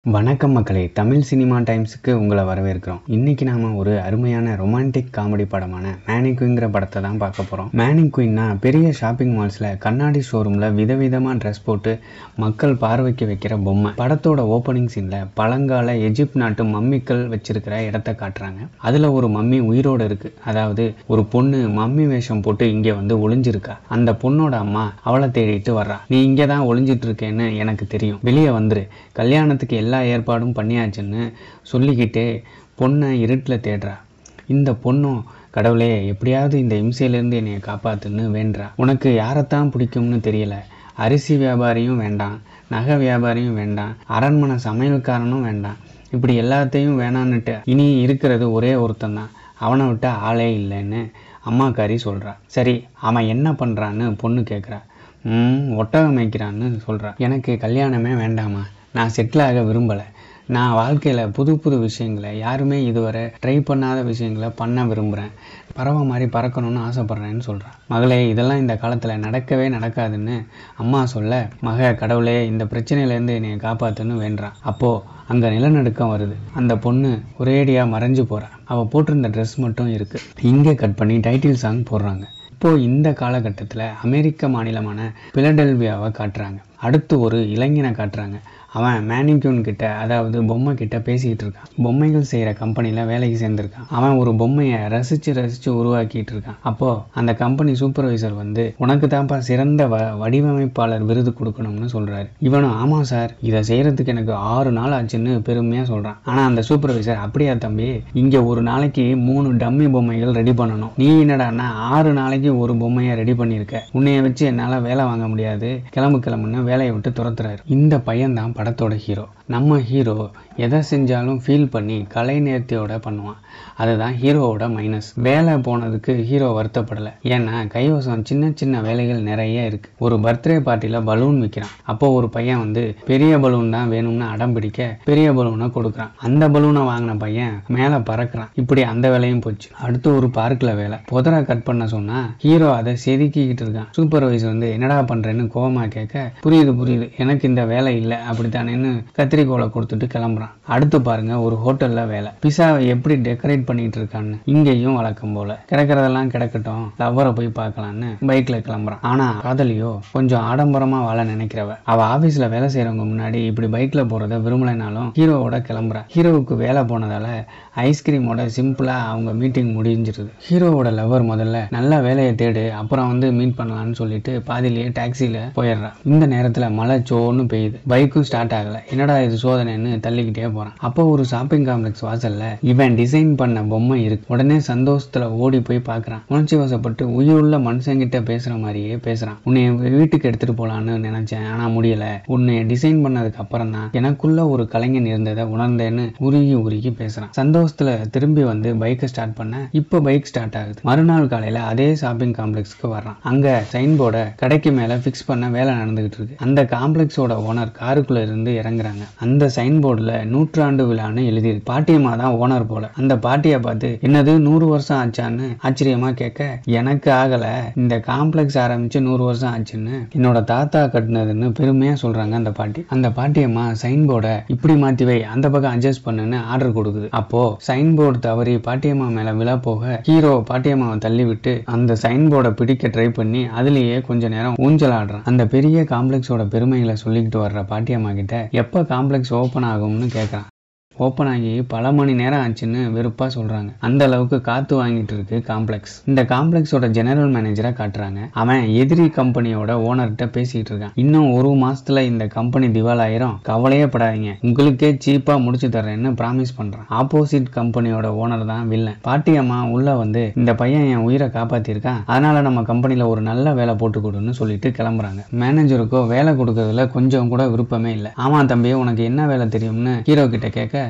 வணக்கம் மக்களே தமிழ் சினிமா டைம்ஸுக்கு உங்களை வரவேற்கிறோம் இன்னைக்கு நாம ஒரு அருமையான ரொமான்டிக் காமெடி படமான மேனிக்குங்கிற படத்தை தான் பார்க்க போறோம் மேனிக்குயின்னா பெரிய ஷாப்பிங் மால்ஸ்ல கண்ணாடி ஷோரூம்ல விதவிதமா ட்ரெஸ் போட்டு மக்கள் பார்வைக்கு வைக்கிற பொம்மை படத்தோட ஓப்பனிங் சீன்ல பழங்கால எஜிப்ட் நாட்டு மம்மிக்கள் வச்சிருக்கிற இடத்த காட்டுறாங்க அதுல ஒரு மம்மி உயிரோட இருக்கு அதாவது ஒரு பொண்ணு மம்மி வேஷம் போட்டு இங்க வந்து ஒளிஞ்சிருக்கா அந்த பொண்ணோட அம்மா அவளை தேடிட்டு வர்றா நீ இங்கே தான் ஒளிஞ்சிட்டு இருக்கேன்னு எனக்கு தெரியும் வெளியே வந்துரு கல்யாணத்துக்கு எல்லா ஏற்பாடும் பண்ணியாச்சுன்னு சொல்லிக்கிட்டே பொண்ணை இருட்டில் தேடுறா இந்த பொண்ணும் கடவுளே எப்படியாவது இந்த இம்சையிலேருந்து என்னைய காப்பாத்துன்னு வேண்டுறா உனக்கு யாரைத்தான் பிடிக்கும்னு தெரியல அரிசி வியாபாரியும் வேண்டாம் நகை வியாபாரியும் வேண்டாம் அரண்மனை சமையல்காரனும் வேண்டாம் இப்படி எல்லாத்தையும் வேணான்னுட்டு இனி இருக்கிறது ஒரே ஒருத்தன் தான் அவனை விட்ட ஆளே இல்லைன்னு அம்மாக்காரி சொல்கிறா சரி அவன் என்ன பண்ணுறான்னு பொண்ணு கேட்குறா ம் ஒட்டகம் மேய்க்கிறான்னு சொல்கிறா எனக்கு கல்யாணமே வேண்டாமா நான் செட்டில் ஆக விரும்பலை நான் வாழ்க்கையில் புது புது விஷயங்களை யாருமே இதுவரை ட்ரை பண்ணாத விஷயங்களை பண்ண விரும்புகிறேன் பறவை மாதிரி பறக்கணும்னு ஆசைப்பட்றேன்னு சொல்கிறான் மகளே இதெல்லாம் இந்த காலத்தில் நடக்கவே நடக்காதுன்னு அம்மா சொல்ல மக கடவுளே இந்த பிரச்சனையிலேருந்து என்னை காப்பாற்றுன்னு வேண்டுறான் அப்போது அங்கே நிலநடுக்கம் வருது அந்த பொண்ணு ஒரேடியாக மறைஞ்சு போகிறான் அவள் போட்டிருந்த ட்ரெஸ் மட்டும் இருக்குது இங்கே கட் பண்ணி டைட்டில் சாங் போடுறாங்க இப்போ இந்த காலகட்டத்தில் அமெரிக்க மாநிலமான பிலடெல்வியாவை காட்டுறாங்க அடுத்து ஒரு இளைஞனை காட்டுறாங்க அவன் மேனிக்யூன் கிட்ட அதாவது பொம்மை கிட்ட பேசிக்கிட்டு இருக்கான் பொம்மைகள் செய்கிற கம்பெனியில் வேலைக்கு சேர்ந்துருக்கான் அவன் ஒரு பொம்மையை ரசித்து ரசித்து உருவாக்கிட்டு இருக்கான் அப்போது அந்த கம்பெனி சூப்பர்வைசர் வந்து உனக்கு தான்ப்பா சிறந்த வ வடிவமைப்பாளர் விருது கொடுக்கணும்னு சொல்கிறாரு இவனும் ஆமாம் சார் இதை செய்கிறதுக்கு எனக்கு ஆறு நாள் ஆச்சுன்னு பெருமையாக சொல்கிறான் ஆனால் அந்த சூப்பர்வைசர் அப்படியா தம்பி இங்கே ஒரு நாளைக்கு மூணு டம்மி பொம்மைகள் ரெடி பண்ணணும் நீ என்னடான்னா ஆறு நாளைக்கு ஒரு பொம்மையை ரெடி பண்ணியிருக்க உன்னைய வச்சு என்னால் வேலை வாங்க முடியாது கிளம்பு கிளம்புன்னு வேலையை விட்டு துரத்துறாரு இந்த பையன் தான் படத்தோட ஹீரோ நம்ம ஹீரோ எதை செஞ்சாலும் ஃபீல் பண்ணி கலை நேர்த்தியோட பண்ணுவான் அதுதான் ஹீரோவோட மைனஸ் வேலை போனதுக்கு ஹீரோ வருத்தப்படலை ஏன்னா கைவசம் சின்ன சின்ன வேலைகள் நிறைய இருக்கு ஒரு பர்த்டே பார்ட்டியில் பலூன் விற்கிறான் அப்போ ஒரு பையன் வந்து பெரிய பலூன் தான் வேணும்னு அடம் பிடிக்க பெரிய பலூனை கொடுக்குறான் அந்த பலூனை வாங்கின பையன் மேலே பறக்கிறான் இப்படி அந்த வேலையும் போச்சு அடுத்து ஒரு பார்க்கில் வேலை புதரை கட் பண்ண சொன்னா ஹீரோ அதை செதுக்கிக்கிட்டு இருக்கான் சூப்பர்வைசர் வந்து என்னடா பண்றேன்னு கோவமா கேட்க புரியுது புரியுது எனக்கு இந்த வேலை இல்லை அப்படித்தானேன்னு கத்திரிக்கோலை கொடுத்துட்டு கிளம்புறான் அடுத்து பாருங்க ஒரு ஹோட்டல்ல வேலை பிஸாவை எப்படி டெக்கரேட் பண்ணிட்டு இருக்கான்னு இங்கேயும் வழக்கம் போல கிடக்கிறதெல்லாம் கிடக்கட்டும் லவ்வரை போய் பார்க்கலான்னு பைக்ல கிளம்புறான் ஆனா காதலியோ கொஞ்சம் ஆடம்பரமா வாழ நினைக்கிறவ அவ ஆபீஸ்ல வேலை செய்யறவங்க முன்னாடி இப்படி பைக்ல போறத விரும்பலைனாலும் ஹீரோவோட கிளம்புறா ஹீரோவுக்கு வேலை போனதால ஐஸ்கிரீமோட சிம்பிளா அவங்க மீட்டிங் முடிஞ்சிருது ஹீரோவோட லவர் முதல்ல நல்ல வேலையை தேடு அப்புறம் வந்து மீட் பண்ணலாம்னு சொல்லிட்டு பாதியிலேயே டாக்ஸில போயிடுறான் இந்த நேரத்துல மழை சோன்னு பெய்யுது பைக்கும் ஸ்டார்ட் ஆகல என்னடா இது சோதனைன்னு தள்ளிக்கிட்டே போறான் அப்போ ஒரு ஷாப்பிங் காம்ப்ளெக்ஸ் வாசல்ல இவன் டிசைன் பண்ண பொம்மை இருக்கு உடனே சந்தோஷத்துல ஓடி போய் பார்க்கறான் உணர்ச்சி வசப்பட்டு உயிருள்ள மனுஷங்கிட்ட பேசுற மாதிரியே பேசுறான் உன்னை வீட்டுக்கு எடுத்துட்டு போலான்னு நினைச்சேன் ஆனா முடியல உன்னை டிசைன் பண்ணதுக்கு அப்புறம் தான் எனக்குள்ள ஒரு கலைஞன் இருந்ததை உணர்ந்தேன்னு உருகி உருகி பேசுறான் சந்தோஷத்துல திரும்பி வந்து பைக்கை ஸ்டார்ட் பண்ண இப்போ பைக் ஸ்டார்ட் ஆகுது மறுநாள் காலையில அதே ஷாப்பிங் காம்ப்ளெக்ஸ்க்கு வர்றான் அங்க சைன் போர்டை கடைக்கு மேல ஃபிக்ஸ் பண்ண வேலை நடந்துகிட்டு இருக்கு அந்த காம்ப்ளெக்ஸோட ஓனர் காருக்குள்ள இருந்து இறங்குறாங்க அந்த சைன் போர்டுல நூற்றாண்டு விழான்னு எழுதியிருக்கு பாட்டியம்மா தான் ஓனர் போல அந்த பாட்டியை பார்த்து என்னது நூறு வருஷம் ஆச்சான்னு ஆச்சரியமா கேட்க எனக்கு ஆகல இந்த காம்ப்ளெக்ஸ் ஆரம்பிச்சு நூறு வருஷம் ஆச்சுன்னு என்னோட தாத்தா கட்டினதுன்னு பெருமையா சொல்றாங்க அந்த பாட்டி அந்த பாட்டியம்மா சைன் போர்டை இப்படி மாத்தி வை அந்த பக்கம் அட்ஜஸ்ட் பண்ணுன்னு ஆர்டர் கொடுக்குது அப்போ சைன் போர்டு தவறி பாட்டியம்மா மேல விழ போக ஹீரோ பாட்டியம்மாவை தள்ளி விட்டு அந்த சைன் போர்டை பிடிக்க ட்ரை பண்ணி அதுலயே கொஞ்ச நேரம் ஊஞ்சல் ஆடுறான் அந்த பெரிய காம்ப்ளெக்ஸோட பெருமைகளை சொல்லிக்கிட்டு வர்ற பாட்டியம்மா கிட்ட எப்ப காம்ப்ளெக்ஸ் ஓபன் ஆகும்னு கேட்கறான் ஓப்பன் ஆகி பல மணி நேரம் ஆச்சுன்னு வெறுப்பா சொல்றாங்க அந்த அளவுக்கு காத்து வாங்கிட்டு இருக்கு காம்ப்ளெக்ஸ் இந்த காம்ப்ளெக்ஸோட ஜெனரல் மேனேஜரா காட்டுறாங்க அவன் எதிரி கம்பெனியோட ஓனர்கிட்ட பேசிட்டு இருக்கான் இன்னும் ஒரு மாசத்துல இந்த கம்பெனி திவால் ஆயிரும் கவலையே படாதீங்க உங்களுக்கே சீப்பா முடிச்சு தர்றேன்னு ப்ராமிஸ் பண்றான் ஆப்போசிட் கம்பெனியோட ஓனர் தான் வில்லன் பாட்டியம்மா உள்ள வந்து இந்த பையன் என் உயிரை காப்பாத்திருக்கான் அதனால நம்ம கம்பெனில ஒரு நல்ல வேலை போட்டு கொடுன்னு சொல்லிட்டு கிளம்புறாங்க மேனேஜருக்கோ வேலை கொடுக்கறதுல கொஞ்சம் கூட விருப்பமே இல்லை ஆமா தம்பி உனக்கு என்ன வேலை தெரியும்னு ஹீரோ கிட்ட கேட்க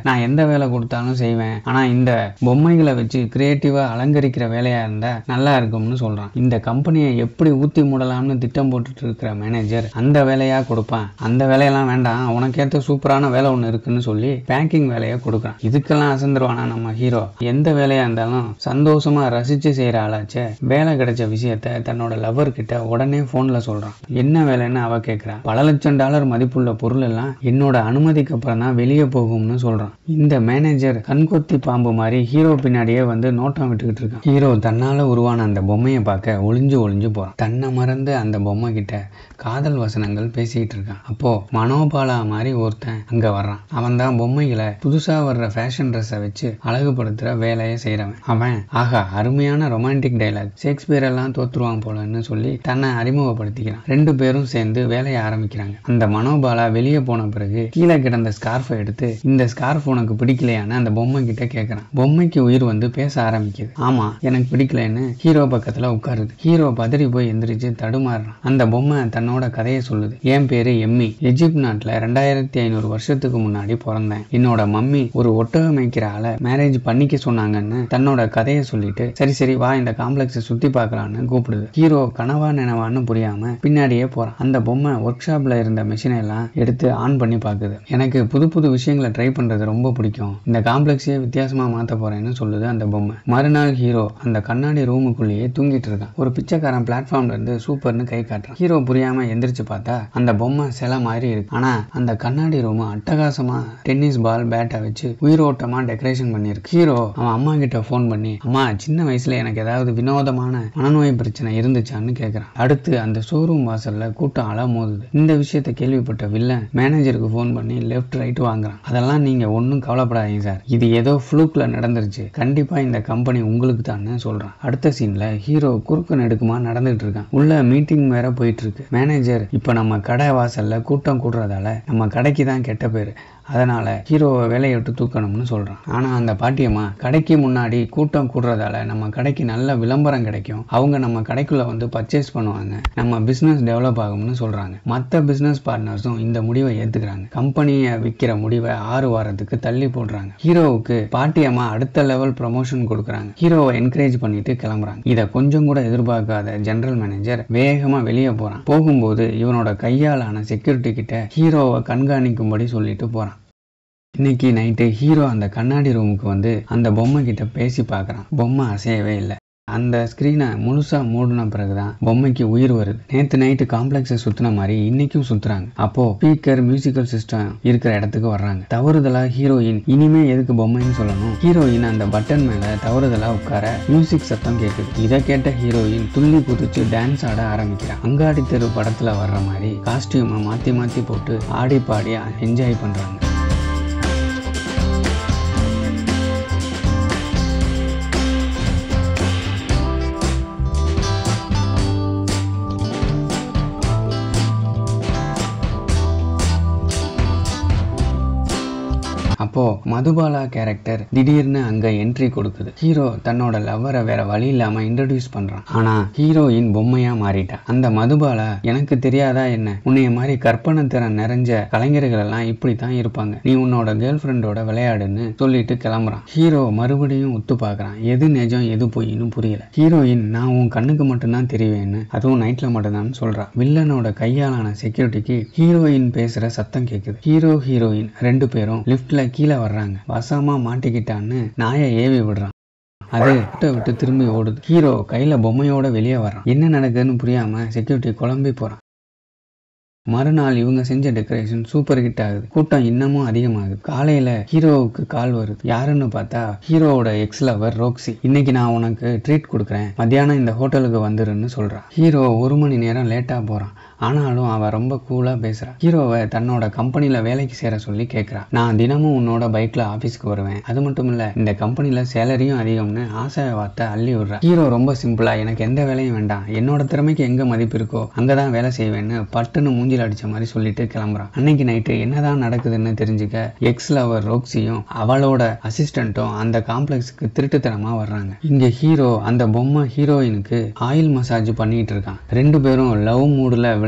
நான் எந்த வேலை கொடுத்தாலும் செய்வேன் ஆனா இந்த பொம்மைகளை வச்சு கிரியேட்டிவா அலங்கரிக்கிற வேலையா இருந்தா நல்லா இருக்கும்னு சொல்றான் இந்த கம்பெனியை எப்படி ஊத்தி மூடலாம்னு திட்டம் போட்டுட்டு இருக்கிற மேனேஜர் அந்த வேலையா கொடுப்பான் அந்த வேலையெல்லாம் வேண்டாம் உனக்கேற்ற சூப்பரான வேலை ஒன்று இருக்குன்னு சொல்லி பேங்கிங் வேலையை கொடுக்குறான் இதுக்கெல்லாம் அசந்துருவானா நம்ம ஹீரோ எந்த வேலையா இருந்தாலும் சந்தோஷமா ரசிச்சு செய்யற ஆளாச்சே வேலை கிடைச்ச விஷயத்த தன்னோட லவர் கிட்ட உடனே போன்ல சொல்றான் என்ன வேலைன்னு அவ கேட்கிறா பல லட்சம் டாலர் மதிப்புள்ள பொருள் எல்லாம் என்னோட அனுமதிக்கு அப்புறம் தான் வெளியே போகும்னு சொல்றான் இந்த மேனேஜர் கண்கொத்தி பாம்பு மாதிரி ஹீரோ பின்னாடியே வந்து நோட்டம் விட்டுக்கிட்டு இருக்கான் ஹீரோ தன்னால உருவான அந்த பொம்மையை பார்க்க ஒளிஞ்சு ஒளிஞ்சு போறான் தன்னை மறந்து அந்த பொம்மை கிட்ட காதல் வசனங்கள் பேசிக்கிட்டு இருக்கான் அப்போ மனோபாலா மாதிரி ஒருத்தன் அங்க வர்றான் அவன் தான் பொம்மைகளை புதுசா வர்ற ஃபேஷன் ட்ரெஸ்ஸை வச்சு அழகுபடுத்துற வேலையை செய்றவன் அவன் ஆஹா அருமையான ரொமான்டிக் டைலாக் ஷேக்ஸ்பியர் எல்லாம் தோத்துருவான் போலன்னு சொல்லி தன்னை அறிமுகப்படுத்திக்கிறான் ரெண்டு பேரும் சேர்ந்து வேலையை ஆரம்பிக்கிறாங்க அந்த மனோபாலா வெளியே போன பிறகு கீழே கிடந்த ஸ்கார்ஃபை எடுத்து இந்த ஸ்கார்ஃப் உனக்கு பிடிக்கலையான்னு அந்த பொம்மை கிட்ட கேட்கறான் பொம்மைக்கு உயிர் வந்து பேச ஆரம்பிக்குது ஆமா எனக்கு பிடிக்கலன்னு ஹீரோ பக்கத்துல உட்காருது ஹீரோ பதறி போய் எந்திரிச்சு தடுமாறுறான் அந்த பொம்மை தன்னோட கதையை சொல்லுது என் பேரு எம்மி எஜிப்ட் நாட்டுல ரெண்டாயிரத்தி ஐநூறு வருஷத்துக்கு முன்னாடி பிறந்தேன் என்னோட மம்மி ஒரு ஒட்டக மேய்க்கிற ஆளை மேரேஜ் பண்ணிக்க சொன்னாங்கன்னு தன்னோட கதையை சொல்லிட்டு சரி சரி வா இந்த காம்ப்ளெக்ஸை சுத்தி பார்க்கலான்னு கூப்பிடுது ஹீரோ கனவா நினைவான்னு புரியாம பின்னாடியே போறான் அந்த பொம்மை ஒர்க் ஷாப்ல இருந்த மிஷினை எல்லாம் எடுத்து ஆன் பண்ணி பார்க்குது எனக்கு புது புது விஷயங்களை ட்ரை பண்றது ரொம்ப பிடிக்கும் இந்த காம்ப்ளெக்ஸையே வித்தியாசமா மாத்த போறேன்னு சொல்லுது அந்த பொம்மை மறுநாள் ஹீரோ அந்த கண்ணாடி ரூமுக்குள்ளேயே தூங்கிட்டு இருக்கான் ஒரு பிச்சைக்காரன் பிளாட்ஃபார்ம்ல இருந்து சூப்பர்னு கை காட்டுறான் ஹீரோ புரியாம எந்திரிச்சு பார்த்தா அந்த பொம்மை சிலை மாதிரி இருக்கு ஆனா அந்த கண்ணாடி ரூம் அட்டகாசமா டென்னிஸ் பால் பேட்டை வச்சு உயிரோட்டமா டெக்கரேஷன் பண்ணியிருக்கு ஹீரோ அவன் அம்மா கிட்ட ஃபோன் பண்ணி அம்மா சின்ன வயசுல எனக்கு ஏதாவது வினோதமான மனநோய் பிரச்சனை இருந்துச்சான்னு கேட்கறான் அடுத்து அந்த ஷோரூம் வாசல்ல கூட்டம் அல மோதுது இந்த விஷயத்தை கேள்விப்பட்ட வில்லன் மேனேஜருக்கு ஃபோன் பண்ணி லெஃப்ட் ரைட் வாங்குறான் அதெல்லாம் நீங்க ஒன்றும் கவலைப்படாதீங்க சார் இது ஏதோ ஃப்ளூக்ல நடந்துருச்சு கண்டிப்பா இந்த கம்பெனி உங்களுக்கு தான்னு சொல்றான் அடுத்த சீன்ல ஹீரோ குறுக்கு நெடுக்குமா நடந்துட்டு இருக்கான் உள்ள மீட்டிங் வேற போயிட்டு இருக்கு மேனேஜர் இப்ப நம்ம கடை வாசல்ல கூட்டம் கூடுறதால நம்ம கடைக்கு தான் கெட்ட பேரு அதனால ஹீரோவை வேலையை விட்டு தூக்கணும்னு சொல்றான் ஆனா அந்த பாட்டியம்மா கடைக்கு முன்னாடி கூட்டம் கூடுறதால நம்ம கடைக்கு நல்ல விளம்பரம் கிடைக்கும் அவங்க நம்ம கடைக்குள்ள வந்து பர்ச்சேஸ் பண்ணுவாங்க நம்ம பிசினஸ் டெவலப் ஆகும்னு சொல்றாங்க மற்ற பிசினஸ் பார்ட்னர்ஸும் இந்த முடிவை ஏத்துக்கிறாங்க கம்பெனியை விற்கிற முடிவை ஆறு வாரத்துக்கு தள்ளி போடுறாங்க ஹீரோவுக்கு பாட்டியம்மா அடுத்த லெவல் ப்ரமோஷன் கொடுக்குறாங்க ஹீரோவை என்கரேஜ் பண்ணிட்டு கிளம்புறாங்க இதை கொஞ்சம் கூட எதிர்பார்க்காத ஜெனரல் மேனேஜர் வேகமா வெளியே போறான் போகும்போது இவனோட கையாலான செக்யூரிட்டி கிட்ட ஹீரோவை கண்காணிக்கும்படி சொல்லிட்டு போறான் இன்னைக்கு நைட்டு ஹீரோ அந்த கண்ணாடி ரூமுக்கு வந்து அந்த பொம்மை கிட்ட பேசி பார்க்கறான் பொம்மை அசையவே இல்லை அந்த ஸ்க்ரீனை முழுசா மூடின பிறகுதான் பொம்மைக்கு உயிர் வருது நேத்து நைட்டு காம்ப்ளெக்ஸை சுத்தின மாதிரி இன்னைக்கும் சுத்துறாங்க அப்போ ஸ்பீக்கர் மியூசிக்கல் சிஸ்டம் இருக்கிற இடத்துக்கு வர்றாங்க தவறுதலா ஹீரோயின் இனிமே எதுக்கு பொம்மைன்னு சொல்லணும் ஹீரோயின் அந்த பட்டன் மேல தவறுதலா உட்கார மியூசிக் சத்தம் கேட்குது இதை கேட்ட ஹீரோயின் துள்ளி குதிச்சு டான்ஸ் ஆட ஆரம்பிக்கிறான் அங்காடி தெரு படத்துல வர்ற மாதிரி காஸ்டியூமை மாத்தி மாத்தி போட்டு ஆடி பாடி என்ஜாய் பண்றாங்க அப்போ மதுபாலா கேரக்டர் திடீர்னு அங்க என்ட்ரி கொடுக்குது ஹீரோ தன்னோட லவ்வரை வேற வழி இல்லாம இன்ட்ரடியூஸ் பண்றான் ஆனா ஹீரோயின் பொம்மையா மாறிட்டா அந்த மதுபாலா எனக்கு தெரியாதா என்ன உன்னைய மாதிரி கற்பனை திறன் நிறைஞ்ச கலைஞர்கள் எல்லாம் இப்படித்தான் இருப்பாங்க நீ உன்னோட கேர்ள் ஃப்ரெண்டோட விளையாடுன்னு சொல்லிட்டு கிளம்புறான் ஹீரோ மறுபடியும் உத்து பார்க்கறான் எது நிஜம் எது பொய்ன்னு புரியல ஹீரோயின் நான் உன் கண்ணுக்கு மட்டும்தான் தெரிவேன்னு அதுவும் நைட்ல மட்டும்தான் சொல்றா வில்லனோட கையாலான செக்யூரிட்டிக்கு ஹீரோயின் பேசுற சத்தம் கேக்குது ஹீரோ ஹீரோயின் ரெண்டு பேரும் லிஃப்ட்ல கீழே வர்றாங்க வசமா மாட்டிக்கிட்டான்னு நாயை ஏவி விடுறான் அது விட்டு விட்டு திரும்பி ஓடுது ஹீரோ கையில பொம்மையோட வெளியே வர்றான் என்ன நடக்குதுன்னு புரியாம செக்யூரிட்டி குழம்பி போறான் மறுநாள் இவங்க செஞ்ச டெக்கரேஷன் சூப்பர் ஹிட் ஆகுது கூட்டம் இன்னமும் அதிகமாகுது காலையில ஹீரோவுக்கு கால் வருது யாருன்னு பார்த்தா ஹீரோவோட எக்ஸ் லவர் ரோக்ஸி இன்னைக்கு நான் உனக்கு ட்ரீட் கொடுக்குறேன் மத்தியானம் இந்த ஹோட்டலுக்கு வந்துருன்னு சொல்றான் ஹீரோ ஒரு மணி நேரம் லேட்டா போறான் ஆனாலும் அவ ரொம்ப கூலா பேசுறா ஹீரோவை தன்னோட கம்பெனில வேலைக்கு சேர சொல்லி கேட்கறா நான் தினமும் உன்னோட பைக்ல ஆபீஸ்க்கு வருவேன் அது மட்டும் இல்ல இந்த கம்பெனில சேலரியும் அதிகம்னு ஆசை வார்த்தை அள்ளி விடுறா ஹீரோ ரொம்ப சிம்பிளா எனக்கு எந்த வேலையும் வேண்டாம் என்னோட திறமைக்கு எங்க மதிப்பு இருக்கோ அங்கதான் வேலை செய்வேன்னு பட்டுன்னு மூஞ்சில அடிச்ச மாதிரி சொல்லிட்டு கிளம்புறான் அன்னைக்கு நைட்டு என்னதான் நடக்குதுன்னு தெரிஞ்சுக்க எக்ஸ் லவர் ரோக்ஸியும் அவளோட அசிஸ்டண்ட்டும் அந்த காம்ப்ளெக்ஸுக்கு திருட்டுத்தனமா வர்றாங்க இங்க ஹீரோ அந்த பொம்மை ஹீரோயினுக்கு ஆயில் மசாஜ் பண்ணிட்டு இருக்கான் ரெண்டு பேரும் லவ் மூடுல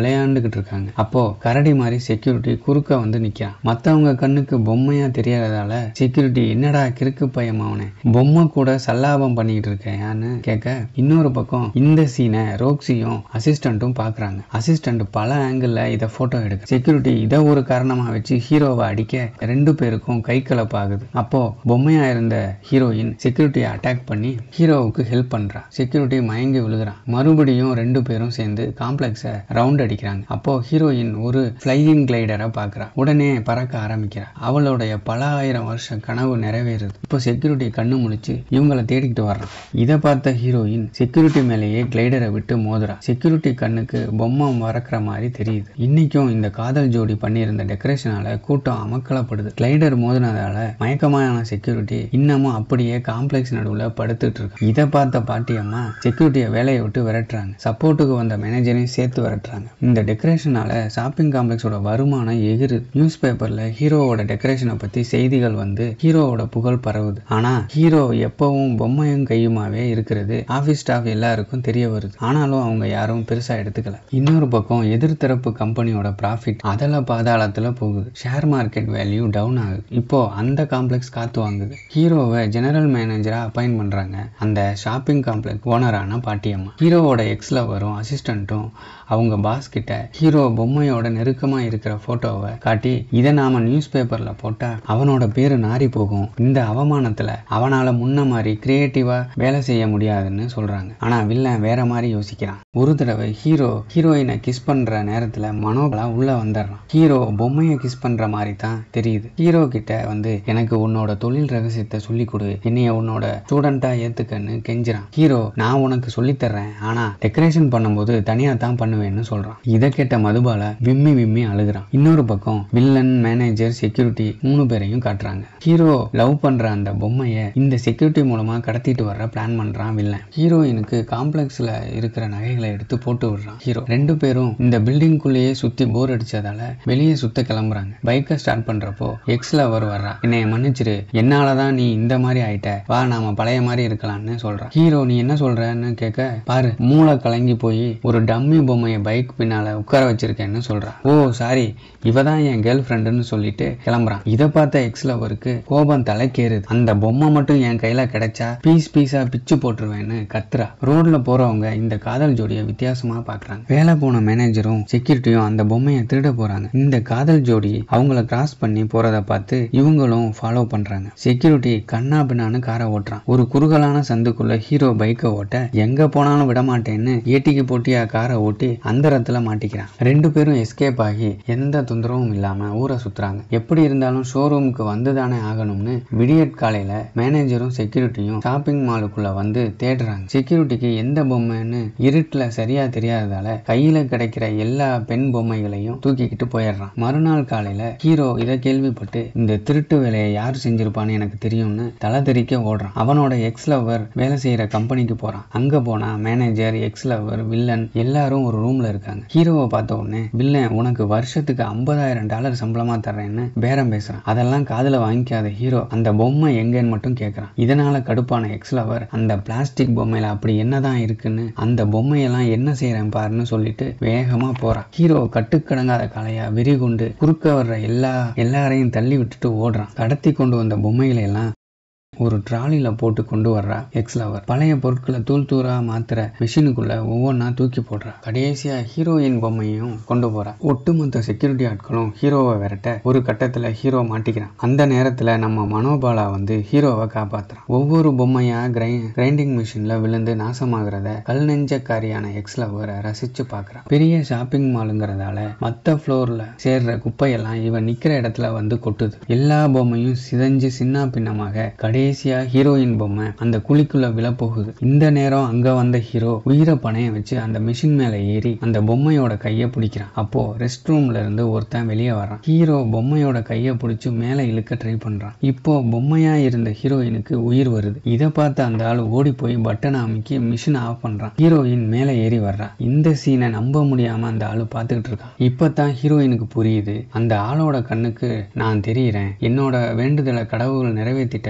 விளையாண்டுகிட்டு இருக்காங்க அப்போ கரடி மாதிரி செக்யூரிட்டி குறுக்க வந்து நிக்கிறான் மத்தவங்க கண்ணுக்கு பொம்மையா தெரியறதால செக்யூரிட்டி என்னடா கிறுக்கு பையன் அவனே பொம்மை கூட சல்லாபம் பண்ணிக்கிட்டு இருக்கேன்னு கேட்க இன்னொரு பக்கம் இந்த சீனை ரோக்ஸியும் அசிஸ்டண்ட்டும் பாக்குறாங்க அசிஸ்டண்ட் பல ஆங்கிள் இதை போட்டோ எடுக்க செக்யூரிட்டி இதை ஒரு காரணமா வச்சு ஹீரோவை அடிக்க ரெண்டு பேருக்கும் கை கலப்பாகுது அப்போ பொம்மையா இருந்த ஹீரோயின் செக்யூரிட்டியை அட்டாக் பண்ணி ஹீரோவுக்கு ஹெல்ப் பண்றா செக்யூரிட்டி மயங்கி விழுகிறான் மறுபடியும் ரெண்டு பேரும் சேர்ந்து காம்ப்ளெக்ஸை ரவுண்ட் அடிக்கிறாங்க அப்போ ஹீரோயின் ஒரு ஃப்ளையிங் கிளைடரை பார்க்கறா உடனே பறக்க ஆரம்பிக்கிறா அவளுடைய பல ஆயிரம் வருஷ கனவு நிறைவேறுது இப்போ செக்யூரிட்டி கண்ணு முழிச்சு இவங்களை தேடிக்கிட்டு வர்றான் இதை பார்த்த ஹீரோயின் செக்யூரிட்டி மேலேயே கிளைடரை விட்டு மோதுறா செக்யூரிட்டி கண்ணுக்கு பொம்மை மறக்கிற மாதிரி தெரியுது இன்னைக்கும் இந்த காதல் ஜோடி பண்ணியிருந்த டெக்கரேஷனால கூட்டம் அமக்கலப்படுது கிளைடர் மோதினதால மயக்கமான செக்யூரிட்டி இன்னமும் அப்படியே காம்ப்ளெக்ஸ் நடுவுல படுத்துட்டு இருக்கு இதை பார்த்த பாட்டி அம்மா செக்யூரிட்டியை வேலையை விட்டு விரட்டுறாங்க சப்போர்ட்டுக்கு வந்த மேனேஜரையும் சேர்த்து விரட்டுறாங்க இந்த டெக்கரேஷனால ஷாப்பிங் காம்ப்ளெக்ஸோட வருமானம் எகிருது நியூஸ் பேப்பர்ல ஹீரோவோட டெக்கரேஷனை பத்தி செய்திகள் வந்து ஹீரோவோட புகழ் பரவுது ஆனா ஹீரோ எப்பவும் பொம்மையும் கையுமாவே இருக்கிறது ஆபீஸ் ஸ்டாஃப் எல்லாருக்கும் தெரிய வருது ஆனாலும் அவங்க யாரும் பெருசா எடுத்துக்கல இன்னொரு பக்கம் எதிர்த்தரப்பு கம்பெனியோட ப்ராஃபிட் அதல பாதாளத்துல போகுது ஷேர் மார்க்கெட் வேல்யூ டவுன் ஆகுது இப்போ அந்த காம்ப்ளெக்ஸ் காத்து வாங்குது ஹீரோவை ஜெனரல் மேனேஜரா அப்பாயிண்ட் பண்றாங்க அந்த ஷாப்பிங் காம்ப்ளெக்ஸ் ஓனரான பாட்டியம்மா ஹீரோவோட எக்ஸ் லவரும் அசிஸ்டண்ட்டும் அவங்க பாஸ் கிட்ட ஹீரோ பொம்மையோட நெருக்கமா இருக்கிற போட்டோவை காட்டி இதை நாம நியூஸ் பேப்பர்ல போட்டா அவனோட பேரு நாறி போகும் இந்த அவமானத்துல அவனால முன்ன மாதிரி கிரியேட்டிவா வேலை செய்ய முடியாதுன்னு சொல்றாங்க ஆனா வில்லன் வேற மாதிரி யோசிக்கிறான் ஒரு தடவை ஹீரோ ஹீரோயினை கிஸ் பண்ற நேரத்துல மனோபலா உள்ள வந்துடுறான் ஹீரோ பொம்மையை கிஸ் பண்ற மாதிரி தான் தெரியுது ஹீரோ கிட்ட வந்து எனக்கு உன்னோட தொழில் ரகசியத்தை சொல்லி கொடு என்னைய உன்னோட ஸ்டூடெண்டா ஏத்துக்கன்னு கெஞ்சுறான் ஹீரோ நான் உனக்கு சொல்லித் தர்றேன் ஆனா டெக்கரேஷன் பண்ணும்போது தனியா தான் பண்ணுவேன்னு சொல்றான் இதை கேட்ட மதுபாலா விம்மி விம்மி அழுகுறான் இன்னொரு பக்கம் வில்லன் மேனேஜர் செக்யூரிட்டி மூணு பேரையும் காட்டுறாங்க ஹீரோ லவ் பண்ற அந்த பொம்மையை இந்த செக்யூரிட்டி மூலமா கடத்திட்டு வர பிளான் பண்றான் வில்லன் ஹீரோயினுக்கு காம்ப்ளெக்ஸ்ல இருக்கிற நகைகளை எடுத்து போட்டு விடுறான் ஹீரோ ரெண்டு பேரும் இந்த பில்டிங்குள்ளேயே சுத்தி போர் அடிச்சதால வெளியே சுத்த கிளம்புறாங்க பைக்கை ஸ்டார்ட் பண்றப்போ எக்ஸ் லவர் வர்றா என்னைய மன்னிச்சிரு என்னாலதான் நீ இந்த மாதிரி ஆயிட்ட வா நாம பழைய மாதிரி இருக்கலாம்னு சொல்றான் ஹீரோ நீ என்ன சொல்றன்னு கேட்க பாரு மூளை கலங்கி போய் ஒரு டம்மி பொம்மையை பைக் பின்னால உட்கார வச்சிருக்கேன்னு சொல்றான் ஓ சாரி இவ தான் என் கேர்ள் ஃப்ரெண்டுன்னு சொல்லிட்டு கிளம்புறான் இதை பார்த்த எக்ஸ் லவருக்கு கோபம் தலைக்கேறுது அந்த பொம்மை மட்டும் என் கையில கிடைச்சா பீஸ் பீஸா பிச்சு போட்டுருவேன்னு கத்துறா ரோட்ல போறவங்க இந்த காதல் ஜோடியை வித்தியாசமா பாக்குறாங்க வேலை போன மேனேஜரும் செக்யூரிட்டியும் அந்த பொம்மையை திருட போறாங்க இந்த காதல் ஜோடி அவங்கள கிராஸ் பண்ணி போறத பார்த்து இவங்களும் ஃபாலோ பண்றாங்க செக்யூரிட்டி கண்ணா பின்னான்னு காரை ஓட்டுறான் ஒரு குறுகலான சந்துக்குள்ள ஹீரோ பைக்கை ஓட்ட எங்க போனாலும் விட மாட்டேன்னு ஏட்டிக்கு போட்டியா காரை ஓட்டி அந்தரத்துல மாட்டிக்கிறான் ரெண்டு பேரும் எஸ்கேப் ஆகி எந்த தொந்தரவும் இல்லாம ஊரை சுத்துறாங்க எப்படி இருந்தாலும் ஷோரூமுக்கு வந்துதானே ஆகணும்னு விடியற் காலையில மேனேஜரும் செக்யூரிட்டியும் ஷாப்பிங் மாலுக்குள்ள வந்து தேடுறாங்க செக்யூரிட்டிக்கு எந்த பொம்மைன்னு இருட்டுல சரியா தெரியாததால கையில கிடைக்கிற எல்லா பெண் பொம்மைகளையும் தூக்கிக்கிட்டு போயிடுறான் மறுநாள் காலையில ஹீரோ இதை கேள்விப்பட்டு இந்த திருட்டு வேலையை யார் செஞ்சிருப்பான்னு எனக்கு தெரியும்னு தலை தெறிக்க ஓடுறான் அவனோட எக்ஸ் லவர் வேலை செய்யற கம்பெனிக்கு போறான் அங்க போனா மேனேஜர் எக்ஸ் லவர் வில்லன் எல்லாரும் ஒரு ரூம்ல இருக்காங்க ஹீரோவை பார்த்த உடனே வில்லன் உனக்கு வருஷத்துக்கு ஐம்பதாயிரம் டாலர் சம்பளமா தர்றேன்னு பேரம் பேசுறான் அதெல்லாம் காதுல வாங்கிக்காத ஹீரோ அந்த பொம்மை எங்கன்னு மட்டும் கேட்கறான் இதனால கடுப்பான எக்ஸ் லவர் அந்த பிளாஸ்டிக் பொம்மையில அப்படி என்னதான் இருக்குன்னு அந்த பொம்மையெல்லாம் என்ன செய்யறேன் பாருன்னு சொல்லிட்டு வேகமா போறான் ஹீரோ கட்டுக்கடங்காத கலையா வெறி கொண்டு குறுக்க வர்ற எல்லா எல்லாரையும் தள்ளி விட்டுட்டு ஓடுறான் கடத்தி கொண்டு வந்த பொம்மைகளை எல்லாம் ஒரு ட்ராலியில போட்டு கொண்டு வர்றா எக்ஸ் லவர் பழைய பொருட்களை தூள் தூரா மாத்துற மிஷினுக்குள்ள ஒவ்வொன்றா தூக்கி போடுறா கடைசியா ஹீரோயின் பொம்மையும் கொண்டு போறா ஒட்டுமொத்த செக்யூரிட்டி ஆட்களும் ஹீரோவை விரட்ட ஒரு கட்டத்துல ஹீரோ மாட்டிக்கிறான் அந்த நேரத்துல நம்ம மனோபாலா வந்து ஹீரோவை காப்பாத்துறான் ஒவ்வொரு பொம்மையா கிரை கிரைண்டிங் மிஷின்ல விழுந்து நாசமாகிறத கல் நெஞ்சக்காரியான எக்ஸ் லவரை ரசிச்சு பார்க்கறான் பெரிய ஷாப்பிங் மாலுங்கிறதால மத்த ஃப்ளோர்ல சேர்ற குப்பையெல்லாம் இவன் நிக்கிற இடத்துல வந்து கொட்டுது எல்லா பொம்மையும் சிதைஞ்சு சின்ன பின்னமாக கடைசியா ஹீரோயின் பொம்மை அந்த குழிக்குள்ள விழப்போகுது இந்த நேரம் அங்க வந்த ஹீரோ உயிரை பணைய வச்சு அந்த மிஷின் மேல ஏறி அந்த பொம்மையோட கையை பிடிக்கிறான் அப்போ ரெஸ்ட் ரூம்ல இருந்து ஒருத்தன் வெளியே வர்றான் ஹீரோ பொம்மையோட கையை பிடிச்சு மேல இழுக்க ட்ரை பண்றான் இப்போ பொம்மையா இருந்த ஹீரோயினுக்கு உயிர் வருது இதை பார்த்து அந்த ஆள் ஓடி போய் பட்டனை அமைக்கி மிஷின் ஆஃப் பண்றான் ஹீரோயின் மேல ஏறி வர்றா இந்த சீனை நம்ப முடியாம அந்த ஆளு பார்த்துக்கிட்டு இருக்கான் இப்பதான் ஹீரோயினுக்கு புரியுது அந்த ஆளோட கண்ணுக்கு நான் தெரியிறேன் என்னோட வேண்டுதலை கடவுள் நிறைவேற்றிட்டாரு எனக்கு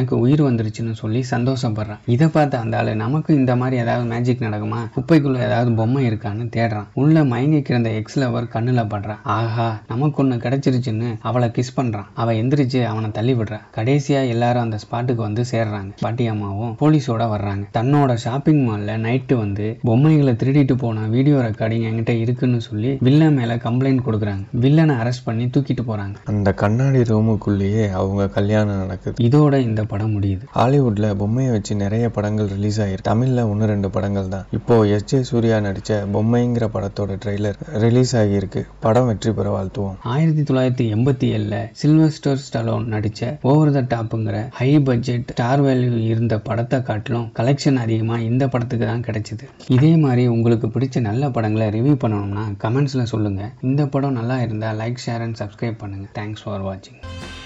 எனக்கு உயிர் வந்துருச்சுன்னு சொல்லி சந்தோஷப்படுறான் இதை பார்த்து அந்த ஆளு நமக்கு இந்த மாதிரி ஏதாவது மேஜிக் நடக்குமா குப்பைக்குள்ள ஏதாவது பொம்மை இருக்கான்னு தேடுறான் உள்ள மயங்கி கிடந்த எக்ஸ் லவர் கண்ணுல படுறான் ஆஹா நமக்கு ஒண்ணு கிடைச்சிருச்சுன்னு அவளை கிஸ் பண்றான் அவ எந்திரிச்சு அவனை தள்ளி விடுறா கடைசியா எல்லாரும் அந்த ஸ்பாட்டுக்கு வந்து சேர்றாங்க பாட்டி அம்மாவும் போலீஸோட வர்றாங்க தன்னோட ஷாப்பிங் மால்ல நைட்டு வந்து பொம்மைகளை திருடிட்டு போன வீடியோ ரெக்கார்டிங் என்கிட்ட இருக்குன்னு சொல்லி வில்லன் மேல கம்ப்ளைண்ட் கொடுக்குறாங்க வில்லனை அரெஸ்ட் பண்ணி தூக்கிட்டு போறாங்க அந்த கண்ணாடி ரூமுக்குள்ளேயே அவங்க கல்யாணம் நடக்குது இதோட இந்த படம் முடியுது ஹாலிவுட்ல பொம்மையை வச்சு நிறைய படங்கள் ரிலீஸ் ஆயிருக்கு தமிழ்ல ஒன்று ரெண்டு படங்கள் தான் இப்போ எஸ் ஜே சூர்யா நடிச்ச பொம்மைங்கிற படத்தோட ட்ரெய்லர் ரிலீஸ் ஆகியிருக்கு படம் வெற்றி பெற வாழ்த்துவோம் ஆயிரத்தி தொள்ளாயிரத்தி எண்பத்தி ஏழுல சில்வஸ்டர் ஸ்டலோன் நடிச்ச ஓவர் த டாப்புங்கிற ஹை பட்ஜெட் ஸ்டார் வேல்யூ இருந்த படத்தை காட்டிலும் கலெக்ஷன் அதிகமா இந்த படத்துக்கு தான் கிடைச்சது இதே மாதிரி உங்களுக்கு பிடிச்ச நல்ல படங்களை ரிவ்யூ பண்ணணும்னா கமெண்ட்ஸ்ல சொல்லுங்க இந்த படம் நல்லா இருந்தா லைக் ஷேர் அண்ட் சப்ஸ்கிரைப் பண்ணுங்க தேங்க்ஸ் ஃபார் வாட்சிங்